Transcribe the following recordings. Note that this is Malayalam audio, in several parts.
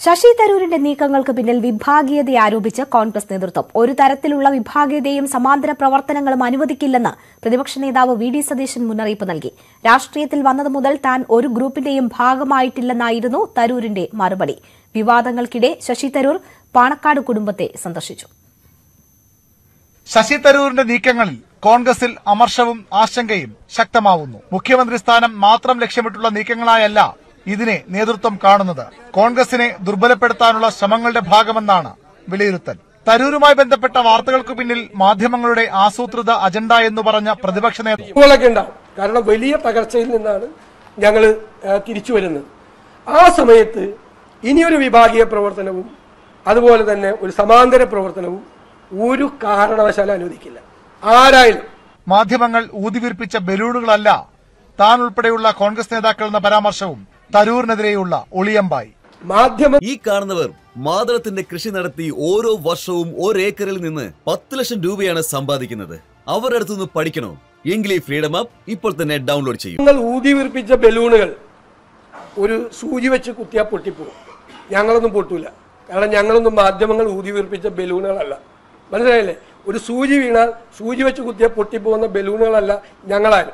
ശശി തരൂരിന്റെ നീക്കങ്ങൾക്ക് പിന്നിൽ വിഭാഗീയത ആരോപിച്ച് കോൺഗ്രസ് നേതൃത്വം ഒരു തരത്തിലുള്ള വിഭാഗീയതയും സമാന്തര പ്രവർത്തനങ്ങളും അനുവദിക്കില്ലെന്ന് പ്രതിപക്ഷ നേതാവ് വി ഡി സതീശൻ മുന്നറിയിപ്പ് നൽകി രാഷ്ട്രീയത്തിൽ വന്നത് മുതൽ താൻ ഒരു ഗ്രൂപ്പിന്റെയും ഭാഗമായിട്ടില്ലെന്നായിരുന്നു തരൂരിന്റെ മറുപടി വിവാദങ്ങൾക്കിടെ ശശി തരൂർ പാണക്കാട് കുടുംബത്തെ സന്ദർശിച്ചു ശശി തരൂരിന്റെ നീക്കങ്ങളിൽ കോൺഗ്രസിൽ അമർഷവും ആശങ്കയും ശക്തമാവുന്നു മുഖ്യമന്ത്രി സ്ഥാനം മാത്രം ലക്ഷ്യമിട്ടുള്ള നീക്കങ്ങളായല്ല ഇതിനെ നേതൃത്വം കാണുന്നത് കോൺഗ്രസിനെ ദുർബലപ്പെടുത്താനുള്ള ശ്രമങ്ങളുടെ ഭാഗമെന്നാണ് വിലയിരുത്തൽ തരൂരുമായി ബന്ധപ്പെട്ട വാർത്തകൾക്കു പിന്നിൽ മാധ്യമങ്ങളുടെ ആസൂത്രിത അജണ്ട എന്ന് പറഞ്ഞ പ്രതിപക്ഷ നേതാവ് ങ്ങളൊക്കെ ഉണ്ടാവും കാരണം വലിയ തകർച്ചയിൽ നിന്നാണ് ഞങ്ങൾ തിരിച്ചു വരുന്നത് ആ സമയത്ത് ഇനിയൊരു വിഭാഗീയ പ്രവർത്തനവും അതുപോലെ തന്നെ ഒരു സമാന്തര പ്രവർത്തനവും ഒരു കാരണവശാലും അനുവദിക്കില്ല ആരായാലും മാധ്യമങ്ങൾ ഊതിവീർപ്പിച്ച ബലൂണുകളല്ല താൻ ഉൾപ്പെടെയുള്ള കോൺഗ്രസ് നേതാക്കൾ എന്ന പരാമർശവും തരൂരിനെതിരെയുള്ള ഒളിയമ്പായി മാധ്യമ ഈ കാണുന്നവർ മാതളത്തിന്റെ കൃഷി നടത്തി ഓരോ വർഷവും ഒരേക്കറിൽ നിന്ന് പത്ത് ലക്ഷം രൂപയാണ് സമ്പാദിക്കുന്നത് അവരുടെ അടുത്തുനിന്ന് പഠിക്കണോ എങ്കിൽ ഈ ഫ്രീഡം ആപ്പ് ഇപ്പോൾ തന്നെ ഡൗൺലോഡ് ചെയ്യൂ നിങ്ങൾ ഊതി വീർപ്പിച്ച ബലൂണുകൾ ഒരു സൂചി വെച്ച് കുത്തിയാൽ പൊട്ടിപ്പോകും ഞങ്ങളൊന്നും പൊട്ടൂല കാരണം ഞങ്ങളൊന്നും മാധ്യമങ്ങൾ ഊതി വീർപ്പിച്ച ബലൂണുകളല്ല മനസ്സിലായില്ലേ ഒരു സൂചി വീണാൽ സൂചി വെച്ച് കുത്തിയാൽ പൊട്ടിപ്പോകുന്ന ബലൂണുകളല്ല ഞങ്ങളാരും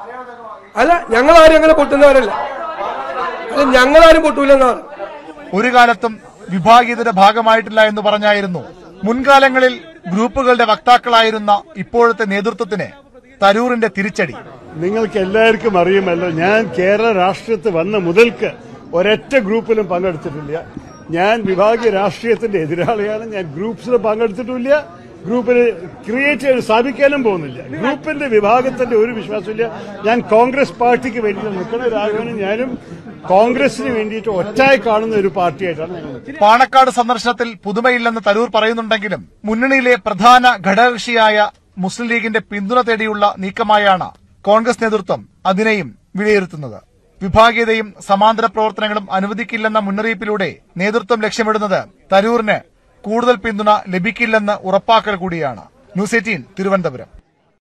അല്ല ഞങ്ങളാരും അങ്ങനെ പൊട്ടുന്നവരല്ല അല്ല ഞങ്ങളാരും പൊട്ടൂലെന്നാണ് ഒരു കാലത്തും വിഭാഗീയതയുടെ ഭാഗമായിട്ടില്ല എന്ന് പറഞ്ഞായിരുന്നു മുൻകാലങ്ങളിൽ ഗ്രൂപ്പുകളുടെ വക്താക്കളായിരുന്ന ഇപ്പോഴത്തെ നേതൃത്വത്തിന് തരൂറിന്റെ തിരിച്ചടി നിങ്ങൾക്ക് എല്ലാവർക്കും അറിയുമല്ലോ ഞാൻ കേരള രാഷ്ട്രീയത്തിൽ വന്ന മുതൽക്ക് ഒരൊറ്റ ഗ്രൂപ്പിലും പങ്കെടുത്തിട്ടില്ല ഞാൻ വിഭാഗീയ രാഷ്ട്രീയത്തിന്റെ എതിരാളിയാണ് ഞാൻ ഗ്രൂപ്പ്സിൽ പങ്കെടുത്തിട്ടില്ല ഗ്രൂപ്പിന് ക്രിയേറ്റ് ചെയ്യാൻ സ്ഥാപിക്കാനും പോകുന്നില്ല ഗ്രൂപ്പിന്റെ വിഭാഗത്തിന്റെ ഒരു വിശ്വാസമില്ല ഞാൻ കോൺഗ്രസ് പാർട്ടിക്ക് വേണ്ടി നിൽക്കുന്ന രാഘവനും ഞാനും കോൺഗ്രസിന് വേണ്ടിയിട്ട് ഒറ്റായി കാണുന്ന ഒരു പാർട്ടിയായിട്ടാണ് ഞങ്ങൾ നിൽക്കുന്നത്. പാണക്കാട് സന്ദർശനത്തിൽ പുതുമയില്ലെന്ന് തരൂർ പറയുന്നുണ്ടെങ്കിലും മുന്നണിയിലെ പ്രധാന ഘടകകക്ഷിയായ മുസ്ലിം ലീഗിന്റെ പിന്തുണ തേടിയുള്ള നീക്കമായാണ് കോൺഗ്രസ് നേതൃത്വം അതിനെയും വിലയിരുത്തുന്നത് വിഭാഗീയതയും സമാന്തര പ്രവർത്തനങ്ങളും അനുവദിക്കില്ലെന്ന മുന്നറിയിപ്പിലൂടെ നേതൃത്വം ലക്ഷ്യമിടുന്നത് തരൂരിന് കൂടുതൽ പിന്തുണ ലഭിക്കില്ലെന്ന് ഉറപ്പാക്കൽ കൂടിയാണ് ന്യൂസ് എയ്റ്റീൻ തിരുവനന്തപുരം